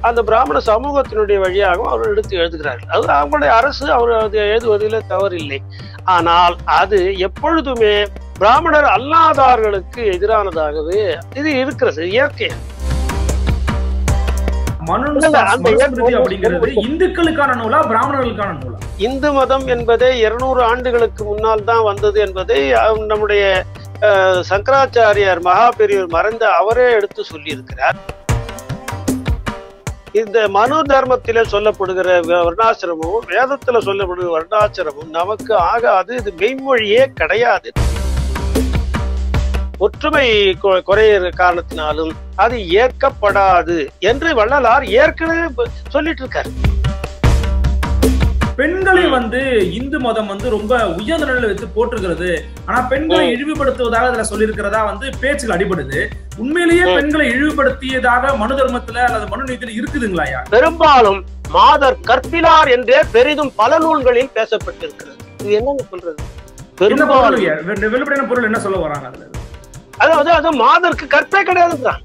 அந்த பிராமண சமூகத்தினுடைய வழியாகவும் அவர் எடுத்து எழுதுகிறார்கள் அது அவங்களுடைய அரசு அவர் அது எழுதுவதில் தவறில்லை ஆனால் அது எப்பொழுதுமே பிராமணர் அல்லாதார்களுக்கு எதிரானதாகவே இது இருக்கிறது இயற்கை மனு இல்ல, அந்த மனுஸ்மிருதி ஏற்ப- அப்படிங்கிறது இந்துக்களுக்கான நூலா பிராமணர்களுக்கான நூலா இந்து மதம் என்பதே இருநூறு ஆண்டுகளுக்கு முன்னால் தான் வந்தது என்பதை அஹ், நம்முடைய அஹ், சங்கராச்சாரியார் மகா பெரியவர் மறைந்த அவரே எடுத்து சொல்லியிருக்கிறார் இந்த மனு தர்மத்திலே சொல்லப்படுகிற வ- வர்ணாசிரமும் வேதத்துல சொல்லப்படுகிற வர்ணாசிரமும் நமக்கு ஆகாது இது மெய்மொழியே கிடையாது ஒற்றுமை கொ- குறையிற காரணத்தினாலும் அது ஏற்கப்படாது என்று வள்ளலார் ஏற்கனவே ப- சொல்லிட்டு இருக்காரு பெண்களை வந்து இந்து மதம் வந்து ரொம்ப உயர்ந்த நிலையில வச்சு போட்டிருக்கிறது ஆனா பெண்களை ம். இழிவுபடுத்துவதாக அதுல சொல்லியிருக்கிறதா வந்து பேச்சுகள் அடிபடுது உண்மையிலேயே ம். பெண்களை இழிவுபடுத்தியதாக மனு தர்மத்துல அல்லது மனு நீதியில இருக்குதுங்களா ஐயா பெரும்பாலும் மாதர் கற்பிலார் என்றே பெரிதும் பல நூல்களில் பேசப்பட்டிருக்கிறது இது என்னங்க சொல்றது என்ன பொருள் பெரும்பாலும் ஐயா? வெ- வெளிப்படையான பொருள் என்ன சொல்ல வராங்க அதுல அதாவது அது மாதருக்கு கற்பே கிடையாதுதான்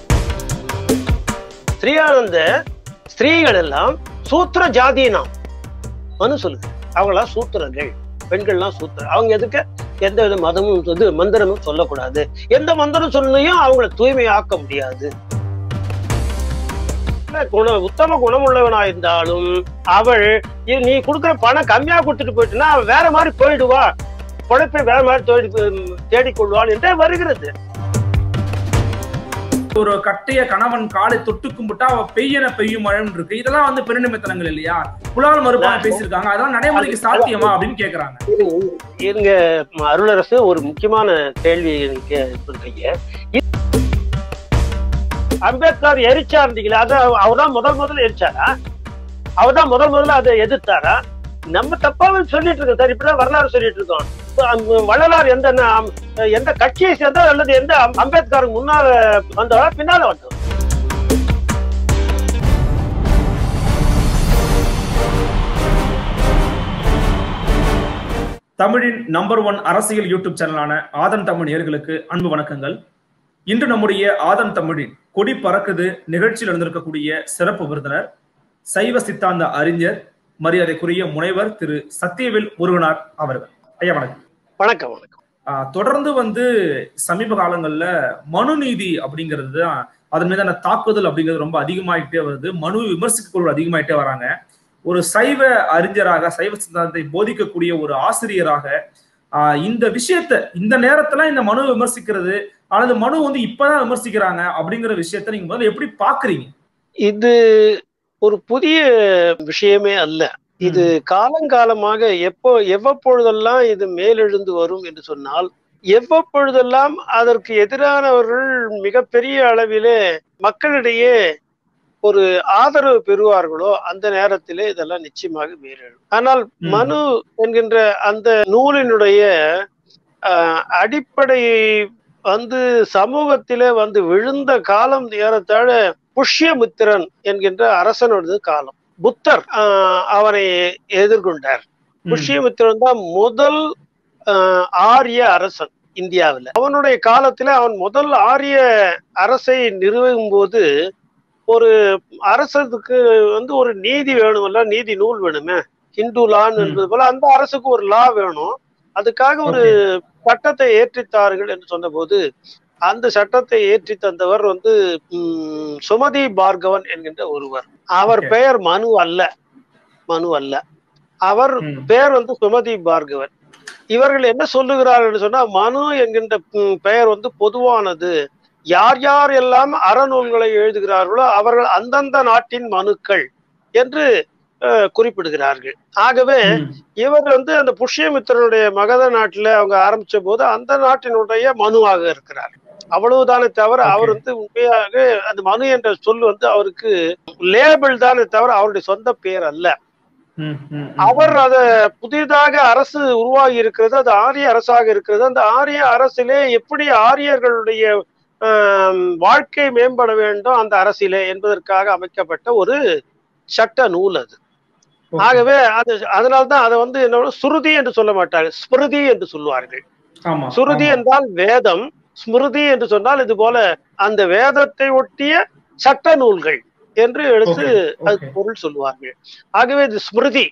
ஸ்ரீயானந்த ஸ்திரீகள் எல்லாம் சூத்திர ஜாதியினம் மனு சொல்லுது அவங்களாம் சூத்திரர்கள் பெண்கள்லாம் சூத்திர அவங்க எதுக்கு எந்த வித மதமும் இது மந்திரமும் சொல்லக்கூடாது எந்த மந்திரம் சொன்னையும் அவங்கள தூய்மையாக்க முடியாது இல்ல, குண உத்தம குணமுள்ளவனா இருந்தாலும் அவள் இ- நீ கொடுக்குற பணம் கம்மியா கொடுத்துட்டு போயிட்டுனா அவ வேற மாதிரி போயிடுவா பொழைப்பை வேற மாதிரி தேடி தேடிக்கொள்வாள் என்றே வருகிறது ஒரு கட்டைய கணவன் காலை தொட்டு கும்பிட்டா அவ பெய்யன பெய்யும் மழைன்னு இருக்கு இதெல்லாம் வந்து பெருநிமித்தனங்கள் இல்லையா புலால் மறுப்பான பேசியிருக்காங்க அதெல்லாம் நடைமுறைக்கு சாத்தியமா அப்படின்னு கேக்குறாங்க இருங்க ம- அருளரசு ஒரு முக்கியமான கேள்வி நீங்க பண்றீங்க இ- அம்பேத்கர் எரிச்சா இருந்தீங்களா அத அவர்தான் முதல் முதல்ல எரிச்சாரா அவர்தான் முதல் முதல்ல அதை எதிர்த்தாரா நம்ம தப்பாவே சொல்லிட்டு இருக்கோம் சார் இப்படிதான் வரலாறு சொல்லிட்டு இருக்கோம் இப்ப அம்- வள்ளலார் எந்த ந- எந்த கட்சியை சேர்ந்தா அல்லது எந்த அம்- அம்பேத்கருக்கு முன்னால வந்தவரா பின்னால வந்தவர் தமிழின் நம்பர் ஒன் அரசியல் யூடியூப் சேனலான ஆதன் தமிழ் நேயர்களுக்கு அன்பு வணக்கங்கள் இன்று நம்முடைய ஆதன் தமிழின் கொடி பறக்குது நிகழ்ச்சியில் இருந்திருக்கக்கூடிய சிறப்பு விருந்தினர் சைவ சித்தாந்த அறிஞர் மரியாதைக்குரிய முனைவர் திரு சத்தியவேல் முருகனார் அவர்கள் ஐயா வணக்கம் வணக்கம் வணக்கம் ஆஹ் தொடர்ந்து வந்து சமீப காலங்கள்ல மனு நீதி அப்படிங்கிறது தான் அதன் மீதான தாக்குதல் அப்படிங்கிறது ரொம்ப அதிகமாயிட்டே வருது மனு விமர்சிக்கக்கூடிய அதிகமாயிட்டே வராங்க ஒரு சைவ அறிஞராக சைவ சித்தாந்தத்தை போதிக்கக்கூடிய ஒரு ஆசிரியராக ஆஹ் இந்த விஷயத்த இந்த நேரத்துல இந்த மனு விமர்சிக்கிறது அல்லது மனு வந்து இப்பதான் விமர்சிக்கிறாங்க அப்படிங்கிற விஷயத்த நீங்க முதல்ல எப்படி பாக்குறீங்க இது ஒரு புதிய விஷயமே அல்ல இது காலங்காலமாக எப்போ எவ்வப்பொழுதெல்லாம் இது மேலெழுந்து வரும் என்று சொன்னால் எவ்வப்பொழுதெல்லாம் அதற்கு எதிரானவர்கள் மிகப்பெரிய அளவிலே மக்களிடையே ஒரு ஆதரவு பெறுவார்களோ அந்த நேரத்திலே இதெல்லாம் நிச்சயமாக மேலெழும் ஆனால் ம். மனு என்கின்ற அந்த நூலினுடைய ஆஹ், அடிப்படை வந்து சமூகத்திலே வந்து விழுந்த காலம் ஏறத்தாழ புஷ்யமித்திரன் என்கின்ற அரசனோடது காலம் புத்தர் ஆஹ், அவனை எதிர்கொண்டார் ம். புஷ்யமித்திரன் தான் முதல் ஆஹ், ஆரிய அரசன் இந்தியாவில் அவனுடைய காலத்துல அவன் முதல் ஆரிய அரசை நிறுவும் போது ஒரு அரசனுக்கு வந்து ஒரு நீதி வேணும்ல நீதி நூல் வேணுமே ஹிந்து லான்னு ம். என்பது போல அந்த அரசுக்கு ஒரு லா வேணும் அதுக்காக ஒரு சட்டத்தை ஏற்றித்தார்கள் என்று சொன்னபோது அந்த சட்டத்தை ஏற்றி தந்தவர் வந்து ம், சுமதி பார்கவன் என்கின்ற ஒருவர் அவர் Okay. பெயர் மனு அல்ல மனு அல்ல அவர் ம். பெயர் வந்து சுமதி பார்கவன் இவர்கள் என்ன சொல்லுகிறார்கள் என்று சொன்னா மனு என்கின்ற ம், பெயர் வந்து பொதுவானது யார் யார் எல்லாம் அறநூல்களை எழுதுகிறார்களோ அவர்கள் அந்தந்த நாட்டின் மனுக்கள் என்று அஹ், குறிப்பிடுகிறார்கள் ஆகவே ம். இவர் வந்து அந்த புஷ்யமித்திரனுடைய மகத நாட்டுல அவங்க ஆரம்பிச்ச போது அந்த நாட்டினுடைய மனுவாக இருக்கிறார் அவ்வளவுதானே தவிர Okay. அவர் வந்து உண்மையாக அந்த மனு என்ற சொல் வந்து அவருக்கு லேபிள் தானே தவிர அவருடைய சொந்த பெயர் அல்ல ம், ம், ம். அவர் அத புதிதாக அரசு உருவாகி இருக்கிறது அது ஆரிய அரசாக இருக்கிறது அந்த ஆரிய அரசிலே எப்படி ஆரியர்களுடைய ஆம், வாழ்க்கை மேம்பட வேண்டும் அந்த அரசிலே என்பதற்காக அமைக்கப்பட்ட ஒரு சட்ட நூல் அது Okay. ஆகவே அது அதனால்தான் அதை வந்து என்ன சுருதி என்று சொல்ல மாட்டார்கள் ஸ்மிருதி என்று சொல்வார்கள் ஆமா சுருதி ஆமா. என்றால் வேதம் ஸ்மிருதி என்று சொன்னால் இது போல அந்த வேதத்தை ஒட்டிய சட்ட நூல்கள் என்று எடுத்து Okay, அது okay. பொருள் சொல்லுவார்கள் ஆகவே இது ஸ்மிருதி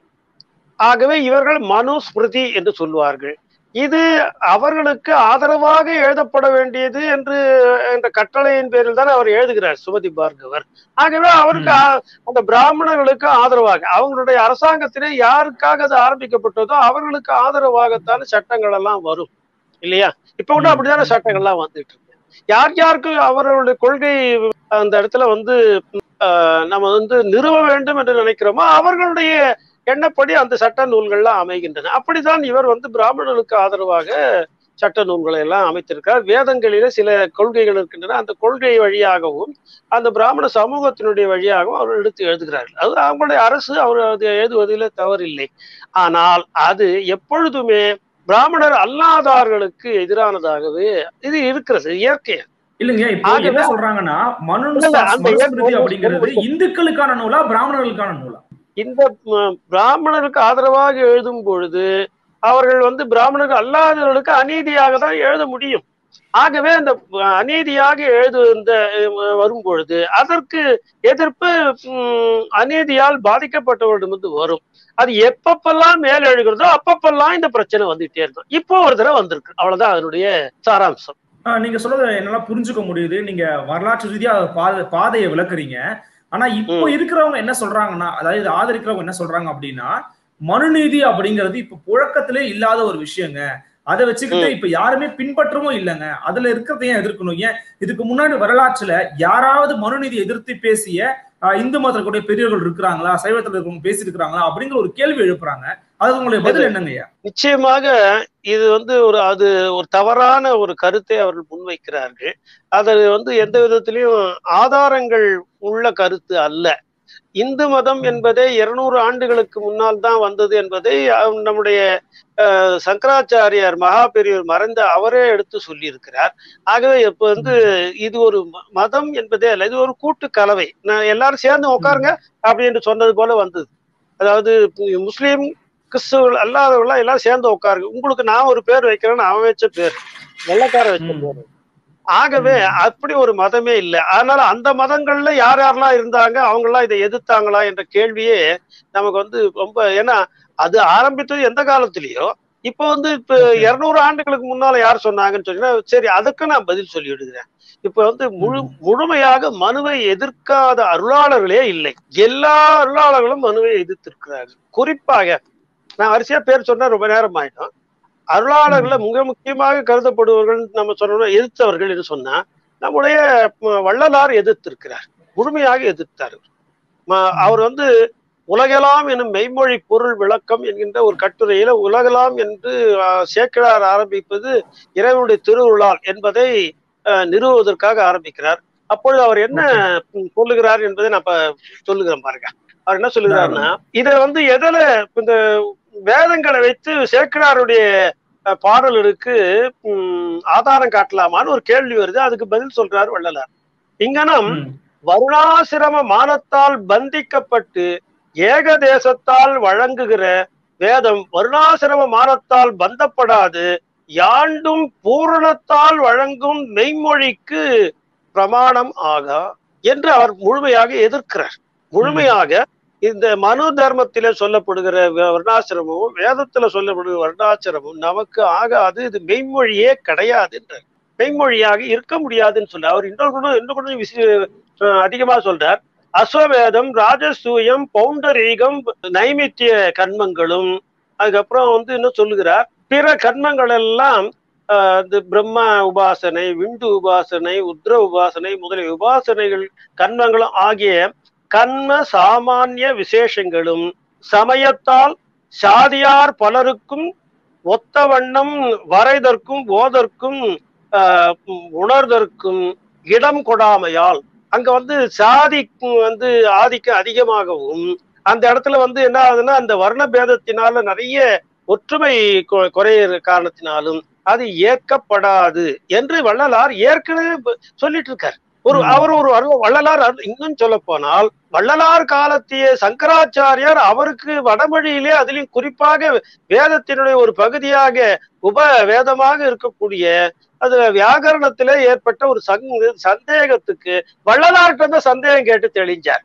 ஆகவே இவர்கள் மனு ஸ்மிருதி என்று சொல்லுவார்கள் இது அவர்களுக்கு ஆதரவாக எழுதப்பட வேண்டியது என்று என்ற கட்டளையின் பேரில் தான் அவர் எழுதுகிறார் சுமதி பார்கவர் ஆகவே அவருக்கு ஆ- அந்த பிராமணர்களுக்கு ஆதரவாக அவங்களுடைய அரசாங்கத்திலே யாருக்காக அது ஆரம்பிக்கப்பட்டதோ அவர்களுக்கு ஆதரவாகத்தான சட்டங்கள் எல்லாம் வரும் இல்லையா இப்ப கூட ம். அப்படிதானே சட்டங்கள்லாம் வந்துட்டு இருக்கு யார் யாருக்கு அவர்களுடைய கொள்கை அந்த இடத்துல வந்து ஆஹ், நம்ம வந்து நிறுவ வேண்டும் என்று நினைக்கிறோமோ அவர்களுடைய எண்ணப்படி அந்த சட்ட நூல்கள்லாம் அமைகின்றன அப்படித்தான் இவர் வந்து பிராமணர்களுக்கு ஆதரவாக சட்ட நூல்களை எல்லாம் அமைத்திருக்கிறார் வேதங்களிலே சில கொள்கைகள் இருக்கின்றன அந்த கொள்கை வழியாகவும் அந்த பிராமண சமூகத்தினுடைய வழியாகவும் அவர் எடுத்து எழுதுகிறார்கள் அது அவங்களுடைய அரசு அவர் அது எழுதுவதில் தவறில்லை ஆனால் அது எப்பொழுதுமே பிராமணர் அல்லாதார்களுக்கு எதிரானதாகவே இது இருக்கிறது இயற்கை இல்லைங்க இப்போ ஆகவே- என்ன சொல்றாங்கன்னா மனு இல்ல, இல்ல, அந்த மனுஸ்மிருதி ஏற்ப- அப்படிங்கிறது இந்துக்களுக்கான நூலா பிராமணர்களுக்கான நூலா இந்த ம், பிராமணருக்கு ஆதரவாக எழுதும் பொழுது அவர்கள் வந்து பிராமணர்கள் அல்லாதவர்களுக்கு அநீதியாக தான் எழுத முடியும் ஆகவே அந்த அநீதியாக எழுதுந்த அஹ், வரும் பொழுது அதற்கு எதிர்ப்பு ம், அநீதியால் பாதிக்கப்பட்டவரிடமிருந்து வரும் அது எப்பப்பெல்லாம் மேல் எழுகிறதோ அப்பப்பெல்லாம் இந்த பிரச்சனை வந்துட்டே இருக்கும் இப்போ ஒரு தடவை வந்திருக்கு அவ்வளவுதான் அதனுடைய சாராம்சம் ஆஹ் நீங்க சொல்றத என்னால புரிஞ்சுக்க முடியுது நீங்க வரலாற்று ரீதியா பாதை பாதையை விளக்குறீங்க ஆனா இப்போ இருக்கிறவங்க என்ன சொல்றாங்கன்னா அதாவது இதை ஆதரிக்கிறவங்க என்ன சொல்றாங்க அப்படின்னா மனுநீதி அப்படிங்கிறது இப்ப புழக்கத்திலே இல்லாத ஒரு விஷயங்க அதை வச்சுக்கிட்டு இப்ப யாருமே பின்பற்றவும் இல்லைங்க அதுல இருக்கிறத ஏன் எதிர்க்கணும் ஏன் இதுக்கு முன்னாடி வரலாற்றுல யாராவது மனுநீதி எதிர்த்து பேசிய ஆஹ் இந்து மதத்துடைய பெரியவர்கள் இருக்கிறாங்களா சைவத்துல இருக்கவங்க பேசி இருக்கிறாங்களா அப்படிங்கிற ஒரு கேள்வி எழுப்புறாங்க அது உங்களுடைய பதில் என்னங்க ஐயா நிச்சயமாக இது வந்து ஒரு அது ஒரு தவறான ஒரு கருத்தை அவர்கள் முன்வைக்கிறார்கள் அது வந்து எந்த விதத்திலையும் ஆதாரங்கள் உள்ள கருத்து அல்ல இந்து மதம் என்பதே இருநூறு ஆண்டுகளுக்கு முன்னால் தான் வந்தது என்பதை அஹ், நம்முடைய அஹ், சங்கராச்சாரியார் மகா பெரியவர் மறைந்த அவரே எடுத்து சொல்லியிருக்கிறார் ஆகவே இப்ப வந்து இது ஒரு ம- மதம் என்பதே அல்ல இது ஒரு கூட்டு கலவை நான் எல்லாரும் சேர்ந்து உட்காருங்க அப்படின்னு சொன்னது போல வந்தது அதாவது முஸ்லீம் கிறிஸ்துவர்கள் அல்லாதவர்கள்லாம் எல்லாம் சேர்ந்து உட்காருங்க உங்களுக்கு நான் ஒரு பேர் வைக்கிறேன்னு அவன் வச்ச பேர் வெள்ளக்கார வச்ச ம். பேர் ஆகவே அப்படி ஒரு மதமே இல்லை அதனால அந்த மதங்கள்ல யார் யாரெல்லாம் இருந்தாங்க அவங்க எல்லாம் இதை எதிர்த்தாங்களா என்ற கேள்வியே நமக்கு வந்து ரொம்ப ஏன்னா அது ஆரம்பித்தது எந்த காலத்திலயோ இப்போ வந்து இப்ப Okay. இருநூறு ஆண்டுகளுக்கு முன்னால யார் சொன்னாங்கன்னு சொன்னீங்கன்னா சரி அதுக்கு நான் பதில் சொல்லி விடுகிறேன் இப்ப வந்து முழு ம். முழுமையாக மனுவை எதிர்க்காத அருளாளர்களே இல்லை எல்லா அருளாளர்களும் மனுவை எதிர்த்திருக்கிறார்கள் குறிப்பாக நான் வரிசையா பேர் சொன்னா ரொம்ப நேரம் ஆயிடும் அருளாளர்கள மிக முக்கியமாக கருதப்படுபவர்கள் நம்ம சொல்லணும் எதிர்த்தவர்கள் என்று சொன்னா நம்முடைய ம, வள்ளலார் எதிர்த்திருக்கிறார் முழுமையாக எதிர்த்தார் ம- அவர் வந்து உலகெல்லாம் எனும் மெய்மொழி பொருள் விளக்கம் என்கின்ற ஒரு கட்டுரையில உலகெல்லாம் என்று அஹ், சேக்கிழார் ஆரம்பிப்பது இறைவனுடைய திருவுருளால் என்பதை அஹ், நிறுவுவதற்காக ஆரம்பிக்கிறார் அப்பொழுது அவர் என்ன ம், சொல்லுகிறார் என்பதை நான் இப்ப சொல்லுகிறேன் பாருங்க அவர் என்ன சொல்லுகிறாருன்னா இதை வந்து எதில இந்த வேதங்களை வைத்து சேக்கிழாருடைய அஹ், பாடல்களுக்கு ம், ஆதாரம் காட்டலாமான்னு ஒரு கேள்வி வருது அதுக்கு பதில் சொல்றாரு வள்ளலார் இங்கனம் ம். வருணாசிரம மானத்தால் பந்திக்கப்பட்டு ஏகதேசத்தால் வழங்குகிற வேதம் வருணாசிரம மானத்தால் பந்தப்படாது யாண்டும் பூரணத்தால் வழங்கும் மெய்மொழிக்கு பிரமாணம் ஆகா என்று அவர் முழுமையாக எதிர்க்கிறார் முழுமையாக இந்த மனு தர்மத்திலே சொல்லப்படுகிற வ- வர்ணாசிரமமும் வேதத்துல சொல்லப்படுகிற வர்ணாசிரமும் நமக்கு ஆகாது இது மெய்மொழியே கிடையாது என்றார் மெய்மொழியாக இருக்க முடியாதுன்னு சொல்ல அவர் இன்னொரு கூட இன்னும் கூட விசி அஹ் அதிகமா சொல்றார் அஸ்வவேதம் ராஜசூயம் பௌண்டரீகம் நைமித்திய கர்மங்களும் அதுக்கப்புறம் வந்து இன்னும் சொல்லுகிறார் பிற கர்மங்கள் எல்லாம் ஆஹ் இந்த பிரம்ம உபாசனை விண்டு உபாசனை உத்ர உபாசனை முதலிய உபாசனைகள் கர்மங்களும் ஆகிய கர்ம சாமானிய விசேஷங்களும் சமயத்தால் சாதியார் பலருக்கும் ஒத்த வண்ணம் வரைதற்கும் ஓதற்கும் ஆஹ் உணர்தற்கும் இடம் கொடாமையால் அங்க வந்து சாதிக்கு வந்து ஆதிக்கம் அதிகமாகவும் அந்த இடத்துல வந்து என்ன ஆகுதுன்னா அந்த வர்ண பேதத்தினால நிறைய ஒற்றுமை கொ- குறையிற காரணத்தினாலும் அது ஏற்கப்படாது என்று வள்ளலார் ஏற்கனவே ப- சொல்லிட்டு இருக்கார் ஒரு ம். அவர் ஒரு அருள் வள்ளலார் அருள் இன்னும் சொல்ல போனால் வள்ளலார் காலத்திய சங்கராச்சாரியார் அவருக்கு வடமொழியிலே அதிலும் குறிப்பாக வேதத்தினுடைய ஒரு பகுதியாக உப வேதமாக இருக்கக்கூடிய அது வியாகரணத்திலே ஏற்பட்ட ஒரு சங் சந்தேகத்துக்கு வள்ளலார்கிட்ட இருந்து சந்தேகம் கேட்டு தெளிஞ்சார்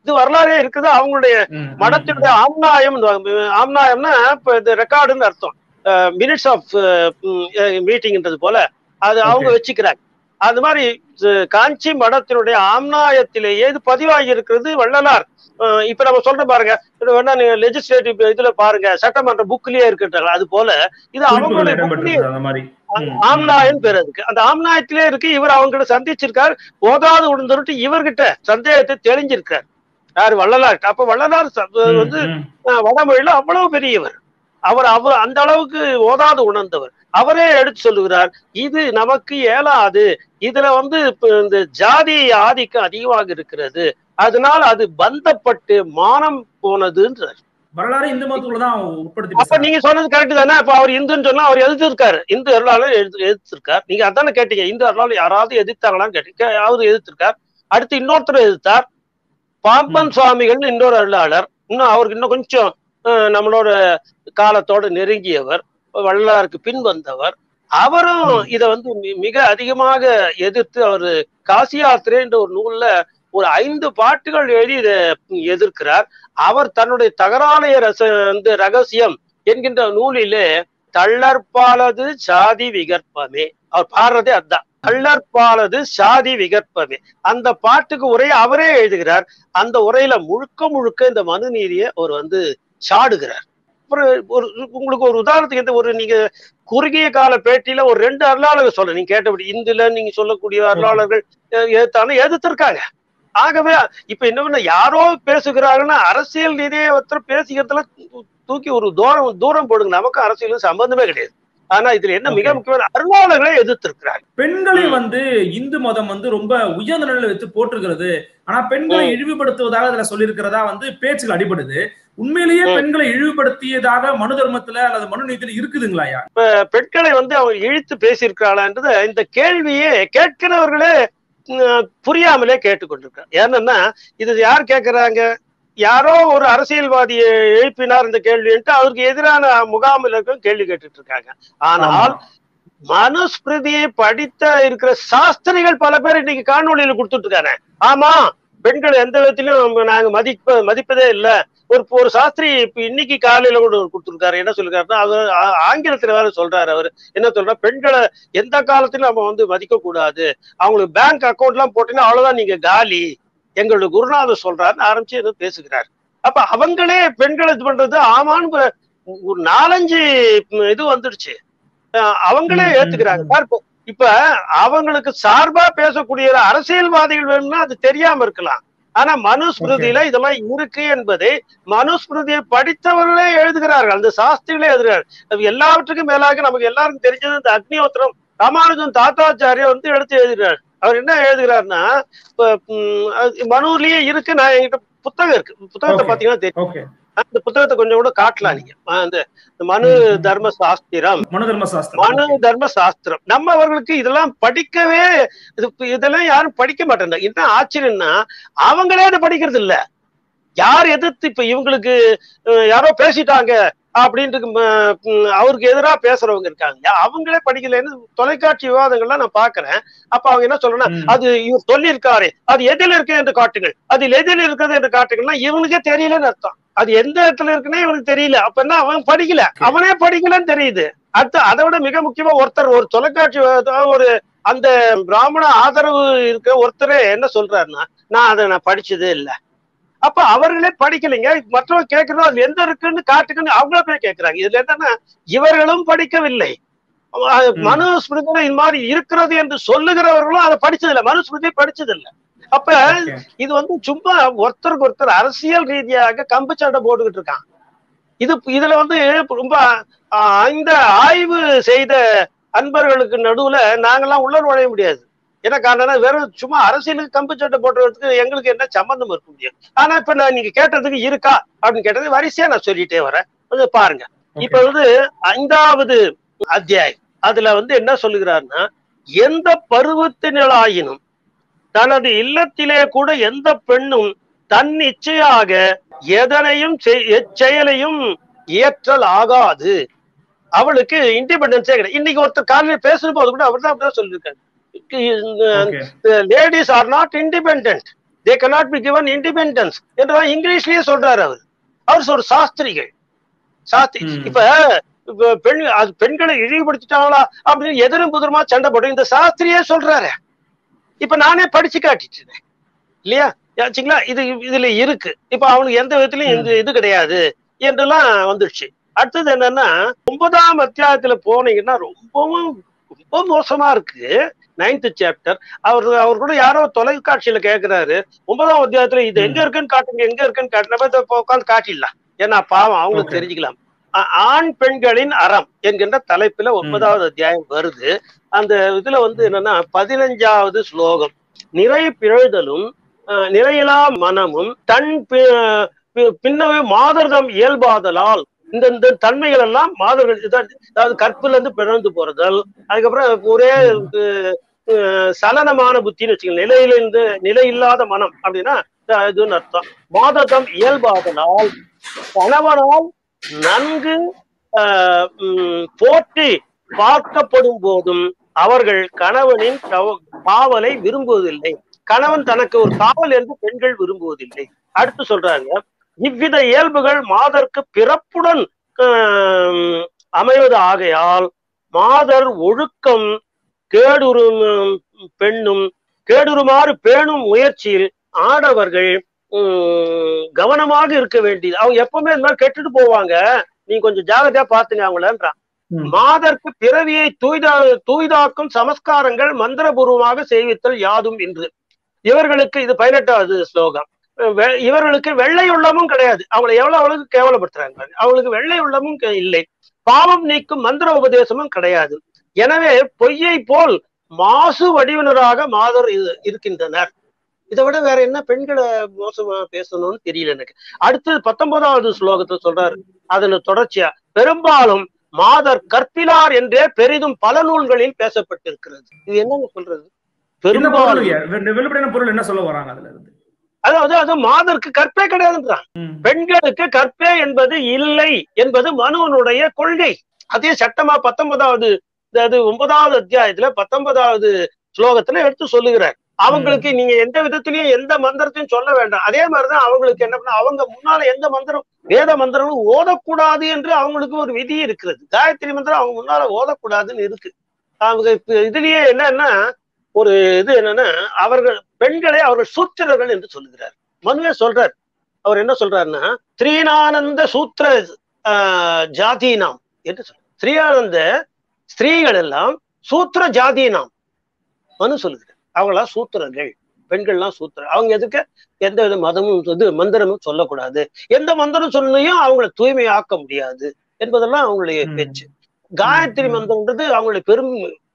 இது வரலாறே இருக்குது அவங்களுடைய ம், ம், மடத்தினுடைய ஆம்நாயம் ஆம்நாயம்னா இப்ப இது ரெக்கார்டுன்னு அர்த்தம் மினிட்ஸ் ஆஃப் மீட்டிங்ன்றது போல அது அவங்க Okay. வச்சுக்கிறாங்க அது மாதிரி அஹ், காஞ்சி மடத்தினுடைய ஆம்நாயத்திலேயே இது பதிவாகி இருக்கிறது வள்ளலார் அஹ், இப்ப நம்ம சொல்றோம் பாருங்க இது வேணா நீங்க லெஜிஸ்லேட்டிவ் இதுல பாருங்க சட்டமன்ற புக்லயே இருக்குன்றாங்க அது போல இது குறிப்புகள் அவங்களுடைய bookலயே இடம்பெற்றிருக்கு அந்த மாதிரி ம், ம். ஆம்நாயன் பேர் அதுக்கு அந்த ஆம்நாயத்திலே இருக்கு இவர் அவங்கிட்ட சந்திச்சிருக்கார் போதாது உணர்ந்துட்டு இவர்கிட்ட சந்தேகத்தை தெளிஞ்சிருக்கார் யாரு வள்ளலார் அப்ப வள்ளலார் ச- ம், வந்து ம். அஹ், வடமொழியில அவ்வளவு பெரியவர் அவர் அவர் அந்த அளவுக்கு ஓதாது உணர்ந்தவர் அவரே எடுத்து சொல்லுகிறார் இது நமக்கு இயலாது இதுல வந்து இப்ப இந்த ஜாதி ஆதிக்கம் அதிகமாக இருக்கிறது அதனால் அது பந்தப்பட்டு மானம் போனதுன்றார் வரலாறு இந்து மதத்துக்குள்ள தான் உட்படுத்தி அப்ப பேசுறாங்க. நீங்க சொன்னது கரெக்ட் தானே அப்ப அவர் இந்துன்னு சொன்னா அவர் எதிர்த்திருக்காரு இந்து அருளாளர் எதிர்த்து எதிர்த்திருக்கார் நீங்க அதானே கேட்டீங்க இந்து அருளாளர் யாராவது எதிர்த்தாங்களான்னு கேட்டீங்க அவர் எதிர்த்திருக்கார் அடுத்து இன்னொருத்தர் எதிர்த்தார் பாம்பன் சுவாமிகள் இன்னொரு அருளாளர் இன்னும் அவருக்கு இன்னும் கொஞ்சம் அஹ், நம்மளோட காலத்தோட நெருங்கியவர் வள்ளலாருக்கு பின் வந்தவர் அவரும் ம். இத வந்து மி- மிக அதிகமாக எதிர்த்து அவர் காசி யாத்திரைன்ற ஒரு நூல்ல ஒரு ஐந்து பாட்டுகள் எழுதி இதை எதிர்க்கிறார் அவர் தன்னுடைய தகராலய ரச வந்து ரகசியம் என்கின்ற நூலிலே தள்ளற்பாலது சாதி விகற்பமே அவர் பாடுறதே அதான் தள்ளற்பாலது சாதி விகற்பமே அந்த பாட்டுக்கு உரை அவரே எழுதுகிறார் அந்த உரையில முழுக்க முழுக்க இந்த மனு நீதியை அவர் வந்து சாடுகிறார் அப்புறம் ஒரு உங்களுக்கு ஒரு உதாரணத்துக்கு இந்த ஒரு நீங்க குறுகிய கால பேட்டியில ஒரு ரெண்டு அருளாளர்கள் சொல்ல நீங்க கேட்டபடி இந்துல நீங்க சொல்லக்கூடிய அருளாளர்கள் அஹ், எதிர்த்தானே எதிர்த்திருக்காங்க ஆகவே இப்ப என்ன யாரோ பேசுகிறாங்கன்னா அரசியல் ரீதியை ஒருத்தர் பேசிக்கிறதுல தூ- தூக்கி ஒரு தூரம் தூரம் போடுங்க நமக்கு அரசியலும் சம்பந்தமே கிடையாது ஆனா இதுல என்ன மிக Okay. முக்கியமான அருளாளர்களே எதிர்த்திருக்கிறாங்க பெண்களை ம். வந்து இந்து மதம் வந்து ரொம்ப உயர்ந்த நிலையில வைத்து போட்டிருக்கிறது ஆனா பெண்களை ம். இழிவுபடுத்துவதாக இதுல சொல்லியிருக்கிறதா வந்து பேச்சுகள் அடிபடுது உண்மையிலேயே ம். பெண்களை இழிவுபடுத்தியதாக மனு தர்மத்துல அல்லது மனு நீதியில இருக்குதுங்களா ஐயா பெண்களை வந்து அவங்க இழுத்து பேசியிருக்கிறாளான்றத இந்த கேள்வியே கேட்கிறவர்களே உம், புரியாமலே கேட்டுக்கொண்டிருக்காங்க ஏன்னா இது யார் கேட்கறாங்க யாரோ ஒரு அரசியல்வாதியை எழுப்பினார் இந்த கேள்வின்ட்டு அவருக்கு எதிரான முகாமில் இருக்கும் கேள்வி கேட்டுட்டு இருக்காங்க ஆனால் மனுஸ்மிருதியை படித்த இருக்கிற சாஸ்திரிகள் பல பேர் இன்னைக்கு காணொளியில கொடுத்துட்டு இருக்காங்க ஆமா பெண்கள் எந்த விதத்திலும் நாங்க மதிப்ப மதிப்பதே இல்ல ஒரு ஒரு சாஸ்திரி இப்ப இன்னைக்கு காலையில கூட ஒரு கொடுத்துருக்காரு என்ன சொல்லிருக்காருன்னா அவர் ஆ- ஆங்கிலத்துல வேற சொல்றாரு அவர் என்ன சொல்றா பெண்களை எந்த காலத்திலும் நம்ம வந்து மதிக்க கூடாது அவங்களுக்கு பேங்க் அக்கௌண்ட் எல்லாம் போட்டீங்கன்னா அவ்வளவுதான் நீங்க காலி எங்களுடைய குருநாதர் சொல்றாருன்னு ஆரம்பிச்சு ஏதோ பேசுகிறார் அப்ப அவங்களே பெண்களை இது பண்றது ஆமான்னு ப- ஒரு நாலஞ்சு ம், இது வந்துடுச்சு அஹ் அவங்களே ம், ம், ஏத்துக்கிறாங்க ம். சார், இப்ப- இப்ப அவங்களுக்கு சார்பா பேசக்கூடிய அரசியல்வாதிகள் வேணும்னா அது தெரியாம இருக்கலாம் ஆனா மனுஸ்மிருதியில இதெல்லாம் இருக்கு என்பதை மனுஸ்மிருதியை படித்தவர்களே எழுதுகிறார்கள் அந்த சாஸ்திரிகளே எழுதுகிறார்கள் அது எல்லாவற்றுக்கும் மேலாக நமக்கு எல்லாருக்கும் தெரிஞ்சது இந்த அக்னிஹோத்திரம் ராமானுஜன் தாத்தாச்சாரியா வந்து எடுத்து எழுதுகிறார் அவர் என்ன எழுதுகிறாருன்னா இப்ப ம், அது மனுவிலேயே இருக்கு நான் என்கிட்ட புத்தகம் இருக்கு புத்தகத்தை Okay. பாத்தீங்கன்னா தெரியும் ஓகே அந்த புத்தகத்தை கொஞ்சம் கூட காட்டலாம் நீங்க ஆஹ் அந்த இந்த மனு ம், ம். தர்ம சாஸ்திரம் மனு தர்ம சாஸ்திரம் மனு தர்ம சாஸ்திரம் நம்ம அவர்களுக்கு இதெல்லாம் படிக்கவே இது இதெல்லாம் யாரும் படிக்க மாட்டேங்க என்ன ஆச்சரியம்னா அவங்களே அதை படிக்கிறது இல்ல யார் எதிர்த்து இப்ப இவங்களுக்கு அஹ், யாரோ பேசிட்டாங்க அப்படின்ட்டு ம, ம், அவருக்கு எதிரா பேசுறவங்க இருக்காங்க யா- அவங்களே படிக்கலைன்னு தொலைக்காட்சி விவாதங்கள்லாம் நான் பாக்குறேன் அப்ப அவங்க என்ன சொல்றேன்னா ம். அது இவர் சொல்லியிருக்காரு அது எதில் இருக்கு என்று காட்டுங்கள் அதில் எதில் இருக்கிறது என்று காட்டுங்கள்னா இவனுக்கே தெரியலன்னு அர்த்தம் அது எந்த இடத்துல இருக்குன்னே இவனுக்கு தெரியல அப்ப என்ன அவன் படிக்கல அவனே படிக்கலன்னு தெரியுது அடுத்து அதை விட மிக முக்கியமா ஒருத்தர் ஒரு தொலைக்காட்சி அதாவது ஒரு அந்த பிராமண ஆதரவு இருக்க ஒருத்தரே என்ன சொல்றாருன்னா நான் அதை நான் படிச்சதே இல்ல அப்ப அவர்களே படிக்கலைங்க மற்றவங்க கேட்கறோம் அது எந்த இருக்குன்னு காட்டுக்குன்னு அவங்கள போய் கேட்கறாங்க இதுல என்னன்னா இவர்களும் படிக்கவில்லை அஹ் ம். மனுஸ்மிருதியில இந்த மாதிரி இருக்கிறது என்று சொல்லுகிறவர்களும் அதை படிச்சதில்லை மனுஸ்மிருதி படிச்சதில்லை அப்ப Okay. இது வந்து சும்மா ஒருத்தருக்கு ஒருத்தர் அரசியல் ரீதியாக கம்பு சண்டை போட்டுக்கிட்டு இருக்கான் இது இதுல வந்து ரொம்ப ஆஹ், இந்த ஆய்வு செய்த அன்பர்களுக்கு நடுவுல நாங்கெல்லாம் உள்ள நுழைய முடியாது என்ன காரணம்னா வெறும் சும்மா அரசியலுக்கு கம்பு சட்டை போடுறதுக்கு எங்களுக்கு என்ன சம்பந்தம் இருக்க முடியும் ஆனா இப்ப நான் நீங்க கேட்டதுக்கு இருக்கா அப்படின்னு கேட்டது வரிசையா நான் சொல்லிட்டே வரேன் கொஞ்சம் பாருங்க இப்ப வந்து ஐந்தாவது அத்தியாயம் அதுல வந்து என்ன சொல்லுகிறாருன்னா எந்த பருவத்தினளாயினும் தனது இல்லத்திலே கூட எந்த பெண்ணும் தன் இச்சையாக எதனையும் செய்- எச்செயலையும் இயற்றல் ஆகாது அவளுக்கு இண்டிபெண்டன்ஸே கிடையாது இன்னைக்கு ஒருத்தர் காலையில பேசும்போது கூட அவர் தான் அப்படிதான் சொல்லியிருக்காரு Okay. Ladies are not independent they cannot be given independence என்றுதான் இங்கிலீஷ்லயே சொல்றாரு அவர் அவர் ஒரு சாஸ்திரிகள் சாஸ்திரி ம். இப்ப இப்ப பெண் அது பெண்களை இழிவுபடுத்திட்டாங்களா அப்படின்னு எதிரும் புதிரமா சண்டை போட்டு இந்த சாஸ்திரியே சொல்றாரு இப்ப நானே படிச்சு காட்டிட்டு இல்லையா ஆச்சுங்களா இது இதுல இருக்கு இப்ப அவனுக்கு எந்த விதத்திலயும் இந்த இது கிடையாது என்றெல்லாம் வந்துடுச்சு அடுத்தது என்னன்னா ஒன்பதாம் அத்தியாயத்துல போனீங்கன்னா ரொம்பவும் ரொம்ப மோசமா இருக்கு நைன்த் சாப்டர் அவர் அவர் கூட யாரோ தொலைக்காட்சியில கேக்குறாரு ஒன்பதாம் அத்தியாயத்துல இது எங்க இருக்குன்னு காட்டுங்க எங்க இருக்குன்னு காட்டினப்ப இதை இப்ப உட்காந்து காட்டிடலாம் ஏன்னா பாவம் அவங்களுக்கு Okay. தெரிஞ்சுக்கலாம் ஆ- ஆண் பெண்களின் அறம் என்கின்ற தலைப்புல ஒன்பதாவது அத்தியாயம் வருது அந்த இதுல வந்து என்னன்னா பதினஞ்சாவது ஸ்லோகம் நிறை பிறழ்தலும் அஹ், நிறையிலா மனமும் தன் பி- பி- பின்னவே மாதர்தம் இயல்பாதலால் இந்த இந்த தன்மைகள் எல்லாம் மாதர்கள் இதான், அதாவது கற்பில இருந்து பிறந்து போறதல் அதுக்கப்புறம் ஒரே அஹ், அஹ், சலனமான புத்தின்னு வச்சுக்கோங்க நிலையிலிருந்து நிலை இல்லாத மனம் அப்படின்னா அஹ், இதுன்னு அர்த்தம் மாததம் இயல்பாதலால் கணவனால் நன்கு ஆஹ், உம், போற்றி பார்க்கப்படும் போதும் அவர்கள் கணவனின் கவ- காவலை விரும்புவதில்லை கணவன் தனக்கு ஒரு காவல் என்று பெண்கள் விரும்புவதில்லை அடுத்து சொல்றாங்க இவ்வித இயல்புகள் மாதர்க்கு பிறப்புடன் ஆஹ், அமைவது ஆகையால் மாதர் ஒழுக்கம் கேடுறும் பெண்ணும் கேடுறுமாறு பேணும் முயற்சியில் ஆடவர்கள் உம், கவனமாக இருக்க வேண்டியது அவங்க எப்பவுமே இந்த மாதிரி கெட்டுட்டு போவாங்க நீங்க கொஞ்சம் ஜாகிரதையா பாத்துங்க அவங்களன்றான் ம். மாதர்க்கு பிறவியை தூய்தா தூய்தாக்கும் சமஸ்காரங்கள் மந்திரபூர்வமாக செய்வித்தல் யாதும் என்று இவர்களுக்கு இது பதினெட்டாவது ஸ்லோகம் வெ- இவர்களுக்கு வெள்ளை உள்ளமும் கிடையாது அவங்களை எவ்வளவு அளவுக்கு கேவலப்படுத்துறாங்க பாருங்க. அவங்களுக்கு வெள்ளை உள்ளமும் கே- இல்லை பாவம் நீக்கும் மந்திர உபதேசமும் கிடையாது எனவே பொய்யை போல் மாசு வடிவினராக மாதர் இரு- இருக்கின்றனர் இதை விட வேற என்ன பெண்களை மோசமா பேசணும்னு தெரியல எனக்கு அடுத்தது பத்தொன்பதாவது ஸ்லோகத்தை சொல்றாரு அதுல தொடர்ச்சியா பெரும்பாலும் மாதர் கற்பிலார் என்றே பெரிதும் பல நூல்களில் பேசப்பட்டிருக்கிறது இது என்னங்க சொல்றது என்ன பெரும்பாலும் பொருள் ஐயா? வெ- வெளிப்படையான பொருள் என்ன சொல்ல வராங்க அதுல இருந்து அதாவது அது மாதருக்கு கற்பே கிடையாதுன்றான் ம். பெண்களுக்கு கற்பே என்பது இல்லை என்பது மனுவனுடைய கொள்கை அதே சட்டமா பத்தொன்பதாவது அது ஒன்பதாவது அத்தியாயத்துல பத்தொன்பதாவது ஸ்லோகத்துல எடுத்து சொல்லுகிறார் அவங்களுக்கு நீங்க எந்த விதத்திலயும் எந்த மந்திரத்தையும் சொல்ல வேண்டாம் அதே மாதிரிதான் அவங்களுக்கு என்ன பண்ண அவங்க முன்னால எந்த மந்திரம் வேத மந்திரமும் ஓதக்கூடாது என்று அவங்களுக்கு ஒரு விதி இருக்கிறது காயத்ரி மந்திரம் அவங்க முன்னால ஓதக்கூடாதுன்னு இருக்கு அவங்க இப்ப இதுலயே என்னன்னா ஒரு இது என்னன்னா அவர்கள் பெண்களை அவர்கள் சூத்திரர்கள் என்று சொல்லுகிறார் மனுவே சொல்றார் அவர் என்ன சொல்றாருன்னா ஸ்ரீனானந்த சூத்திர ஆஹ், ஜாதீனாம் என்று சொல்றார் ஸ்ரீயானந்த ஸ்திரீகள் எல்லாம் சூத்திர ஜாதீனாம் மனு சொல்லுகிறார் அவங்களாம் சூத்திரர்கள் பெண்கள்லாம் சூத்திர அவங்க எதுக்கு எந்த வித மதமும் இது மந்திரமும் சொல்லக்கூடாது எந்த மந்திரம் சொல்லியும் அவங்களை தூய்மையாக்க முடியாது என்பதெல்லாம் அவங்களுடைய ம். பேச்சு காயத்ரி ம். மந்திரம்ன்றது அவங்களுடைய பெரும்